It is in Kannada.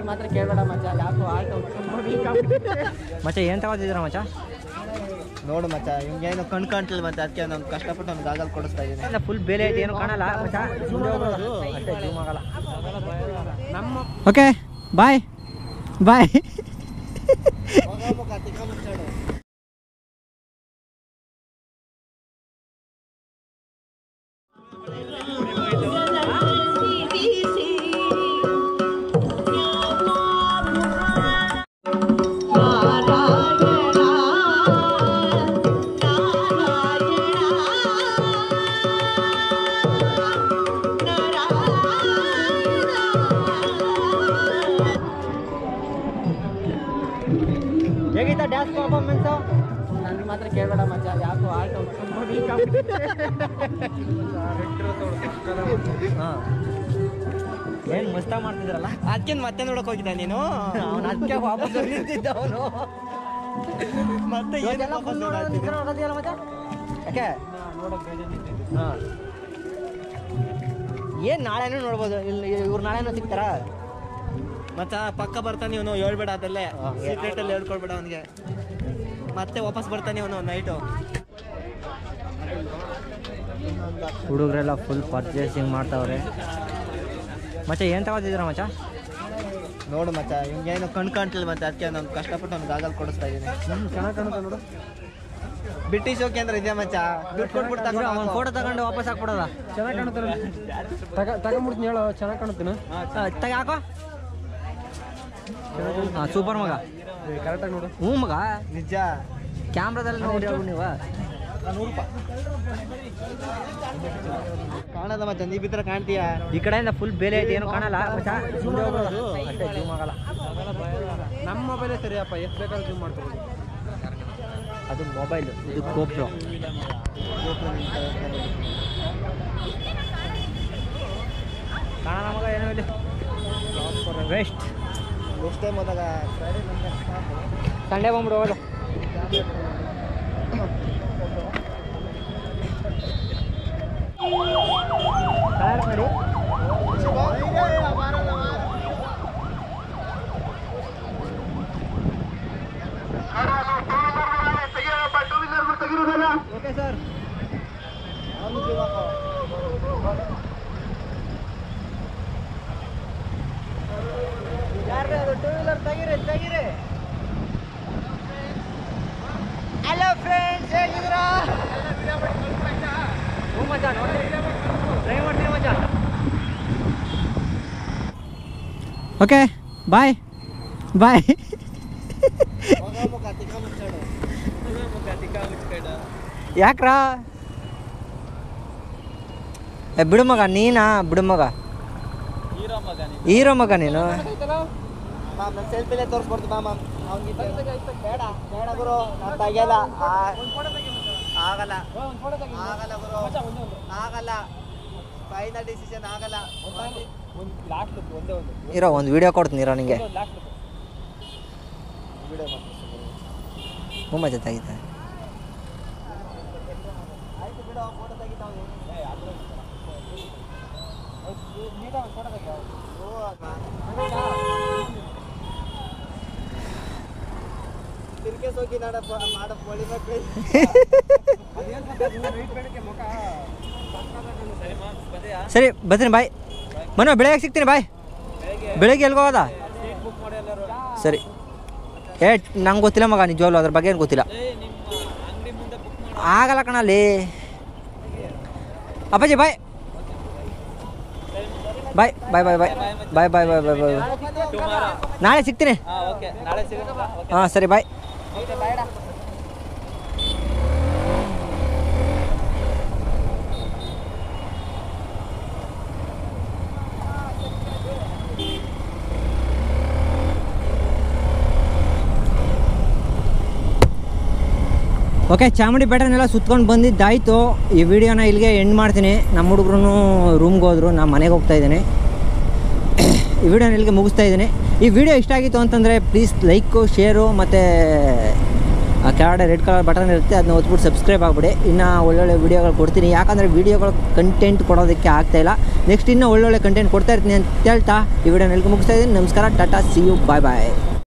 ಮಾತ್ರ ಕೇಳಬೇಡ ಮಚ್ಚ ಯಾಕೋ ಆಟ ಮಚ್ಚ ಏನು ತಗೋತಿದ್ದೀರಾ ಮಚ್ಚ ನೋಡು ಮಚ್ಚ ಇವ್ನಿಗೇನು ಕಣ್ ಕಾಣ್ತಿಲ್ಲ ಮತ್ತೆ ಅದಕ್ಕೆ ನಾನು ಕಷ್ಟಪಟ್ಟು ಅವ್ನಿಗೆ ಗಾಗಲ್ ಕೊಡಿಸ್ತಾ ಇದ್ದೀನಿ ಫುಲ್ ಬೇಲೆ ಐತೆ ಏನು ಕಾಣಲ್ಲ ಮಚ್ಚ ಮುಂದೆ ಹೋಗೋದು ಅಷ್ಟೇ ಜೂಮ್ ಆಗಲ್ಲ ನಮ್ಮ ಓಕೆ ಬಾಯ್ ಬಾಯ್ ಹೇಗಿತ್ತ ಡ್ಯಾನ್ಸ್ ಪರ್ಫಾರ್ಮೆನ್ಸು ನನ್ಗೆ ಮಾತ್ರ ಕೇಳಬೇಡ ಮಚ್ಚ ಯಾಕೋ ಆಟ ಹಾಂ ಏನು ಮಸ್ತಾಗಿ ಮಾಡ್ತಿದ್ರಲ್ಲ ಅದಕ್ಕೆ ಮತ್ತೆ ನೋಡಕ್ ಹೋಗಿದ್ದ ನೀನು ಅವನು ಅದಕ್ಕೆ ವಾಪಸ್ ನಿಂತಿದ್ದ ಅವನು ಮತ್ತೆ ಏನ್ ವಾಪಸ್ ನೋಡಾಡ್ತಿದ್ದೆ? ಮತ್ತೆ ಯಾಕೆ ಹಾಂ ಏನು ನಾಳೆನೂ ನೋಡ್ಬೋದು ಇಲ್ಲಿ ಇವ್ರು ನಾಳೆನೂ ಸಿಗ್ತಾರಾ ಮಚ್ಚ ಪಕ್ಕ ಬರ್ತಾನೆ ಇವನು ಹೇಳ್ಬೇಡ ಅದಲ್ಲೇ ಹಾ. ಸೀಕ್ರೆಟ್ ಅಲ್ಲಿ ಹೇಳ್ಕೊಡ್ಬೇಡ ಅವನಿಗೆ ಮತ್ತೆ ವಾಪಸ್ ಬರ್ತಾನೆ ಇವನು ನೈಟು ಹುಡುಗರೆಲ್ಲ ಫುಲ್ ಪರ್ಚೇಸಿಂಗ್ ಮಾಡ್ತಾವ್ರೆ ಮಚ್ಚ ಏನು ತಗೋತಿದ್ದೀರಾ ಮಚ್ಚ ನೋಡು ಮಚ್ಚ ಇವ್ನಿಗೇನು ಕಣ್ ಕಾಣ್ತಿಲ್ಲ ಮತ್ತೆ ಅದಕ್ಕೆ ನಾನು ಕಷ್ಟಪಟ್ಟು ಅವ್ನಿಗೆ ಗಾಗಲ್ ಕೊಡಿಸ್ತಾ ಇದ್ದೀನಿ ಚೆನ್ನಾಗಿ ಕಾಣುತ್ತೆ ನೋಡು ಬ್ರಿಟಿಷ್ ಓಕೆ ಅಂದ್ರೆ ಇದೆಯಾ ಮಚ್ಚ ದುಡ್ಡು ಕೊಟ್ಬಿಟ್ಟು ಒಂದು ತಗೊಂಡು ಫೋಟೋ ತಗೊಂಡು ವಾಪಸ್ ಹಾಕ್ಬಿಡೋದ ಚೆನ್ನಾಗಿ ಕಾಣುತ್ತಲ್ಲ ತಗ ತಗೊಂಬಿಡ್ತೀನಿ ಹೇಳು ಚೆನ್ನಾಗಿ ಕಾಣುತ್ತೇನೆ ತಗ ಹಾಕೋ ಹಾಂ ಸೂಪರ್ ಮಗ ಕರೆಕ್ಟಾಗಿ ನೋಡು ಹ್ಞೂ ಮಗ ನಿಜ ಕ್ಯಾಮ್ರಾದಲ್ಲಿ ನೋಡಿ ಹೇಳ್ಬಿಡು ನೀವು ನೂರು ರೂಪಾಯಿ ಕಾಣದ ಮಚ್ಚ ನೀ ಬಿದ್ರೆ ಕಾಣ್ತೀಯಾ ಈ ಕಡೆಯಿಂದ ಫುಲ್ ಬೇಲೆ ಐತೆ ಏನು ಕಾಣಲ್ಲ ಮಚ್ಚ ಮುಂದೆ ಹೋಗೋದು ಅಷ್ಟೇ ಜೂಮ್ ಆಗಲ್ಲ ನಮ್ಮ ಮೊಬೈಲೇ ಸರಿಯಪ್ಪ ಎಷ್ಟು ಬೇಕಾದ್ರೂ ಜೂಮ್ ಮಾಡ್ತೀವಿ ಅದು ಮೊಬೈಲ್ ಇದು ಗೋಪ್ರೋ ಕಾಣಲ್ಲ ಮಗ ಏನೋ ಇಲ್ಲಿ ವೆಸ್ಟ್ ನೆಕ್ಸ್ಟ್ ಟೈಮ್ ಹೋದಾಗ ಫ್ರೈಡೇ ನಂಗೆ ಸಾಕು. ಸಂಡೇ ಬಂದ್ಬಿಡು ಹೋಗೋದು ಕಲರ್ ಮಾಡಿ ಓಕೆ ಸರ್ ಯಾರ್ರೀ ಅದು ಟೂ ವೀಲರ್ ತೆಗೀರಿ ತೆಗೀರಿ ಹಲೋ ಫ್ರೆಂಡ್ಸ್ ಹೇಗಿದ್ದೀರಾ ಹ್ಞೂ ಮಚ್ಚ ನೋಡಿ ಟ್ರೈ ಮಾಡ್ತೀನಿ ಮಚ್ಚ ಓಕೆ ಬಾಯ್ ಬಾಯ್ ಯಾಕ್ರಾ ಏ ಬಿಡು ಮಗ ನೀನಾ ಬಿಡು ಮಗ ಹೀರೋ ಮಗ ನೀನು ಮ್ಯಾಮ್ ನನ್ನ ಸೆಲ್ಫಿಲೇ ತೋರಿಸ್ಬಾರ್ದು ಮ್ಯಾಮ್ ಅವ್ನಿಗೆ ಬೇಡ ಬೇಡ ಗುರು ನಾನು ತೆಗಿಯಲ್ಲ ಆ- ಆಗಲ್ಲ ಆಗಲ್ಲ ಗುರು ಆಗಲ್ಲ ಫೈನಲ್ ಡಿಸಿಷನ್ ಆಗಲ್ಲ ಒಂದು ಲಾಸ್ಟ್ ಒಂದೇ ಒಂದು ಇರೋ ಒಂದು ವಿಡಿಯೋ ಕೊಡ್ತೀನಿ ಇರೋ ನಿಂಗೆ ಲಾಸ್ಟ್ ವಿಡಿಯೋ ಮಾಡ್ತೀನಿ ಹ್ಞೂ ಮಚ್ಚ ತೆಗಿತೆ ಆಯ್ತು ಬಿಡು ಫೋಟೋ ತೆಗಿತಾವ್ ನೀಟಾಗಿ ಫೋಟೋ ತೆಗಿ ತಿರ್ಕೆ ಸೋಕಿ ನಾಡ ಮಾಡ ಪೊಳಿ ಮಕ್ಕಳು ಸರಿ ಬರ್ತೀನಿ ಬಾಯ್ ಮನೋ ಬೆಳಗ್ಗೆ ಸಿಗ್ತೀನಿ ಬಾಯ್ ಬೆಳಗ್ಗೆ ಎಲ್ಗೋ ಹೋದ ಸರಿ ಏ ನಂಗೆ ಗೊತ್ತಿಲ್ಲ ಮಗ ನಿಜವಾಗ್ಲು ಅದ್ರ ಬಗ್ಗೆ ಏನು ಗೊತ್ತಿಲ್ಲ ಆಗಲ್ಲ ಕಣಲ್ಲಿ ಅಪ್ಪಾಜಿ ಬಾಯ್ ಬಾಯ್ ಬಾಯ್ ಬಾಯ್ ಬಾಯ್ ಬಾಯ್ ಬಾಯ್ ಬಾಯ್ ಬಾಯ್ ಬಾಯ್ ನಾಳೆ ಸಿಗ್ತೀನಿ ಓಕೆ ನಾಳೆ ಸಿಗೋಣ ಹಾಂ ಸರಿ ಬಾಯ್ ಓಕೆ ಚಾಮುಂಡಿ ಬೆಟ್ಟನೆಲ್ಲ ಸುತ್ಕೊಂಡು ಬಂದಿದ್ದಾಯಿತು ಈ ವಿಡಿಯೋನ ಇಲ್ಲಿಗೆ ಎಂಡ್ ಮಾಡ್ತೀನಿ ನಮ್ಮ ಹುಡುಗರು ರೂಮ್ಗೆ ಹೋದ್ರು ನಾನು ಮನೆಗೆ ಹೋಗ್ತಾ ಇದ್ದೀನಿ ಈ ವಿಡಿಯೋನ ಇಲ್ಲಿಗೆ ಮುಗಿಸ್ತಾ ಇದ್ದೀನಿ ಈ ವಿಡಿಯೋ ಇಷ್ಟ ಆಗಿತ್ತು ಅಂತಂದರೆ ಪ್ಲೀಸ್ ಲೈಕು ಶೇರು ಮತ್ತು ಆ ಕೆಳಗಡೆ ರೆಡ್ ಕಲರ್ ಬಟನ್ ಇರುತ್ತೆ ಅದನ್ನ ಒತ್ಬಿಟ್ಟು ಸಬ್ಸ್ಕ್ರೈಬ್ ಆಗಿಬಿಡಿ ಇನ್ನು ಒಳ್ಳೊಳ್ಳೆ ವೀಡಿಯೋಗಳು ಕೊಡ್ತೀನಿ ಯಾಕಂದರೆ ವೀಡಿಯೋಗಳು ಕಂಟೆಂಟ್ ಕೊಡೋದಕ್ಕೆ ಆಗ್ತಾಯಿಲ್ಲ ನೆಕ್ಸ್ಟ್ ಇನ್ನೂ ಒಳ್ಳೊಳ್ಳೆ ಕಂಟೆಂಟ್ ಕೊಡ್ತಾ ಇರ್ತೀನಿ ಅಂತ ಹೇಳ್ತಾ ಈ ವಿಡಿಯೋನ ಎಲ್ಗೂ ಮುಗಿಸ್ತಾ ಇದ್ದೀನಿ ನಮಸ್ಕಾರ tata see you bye bye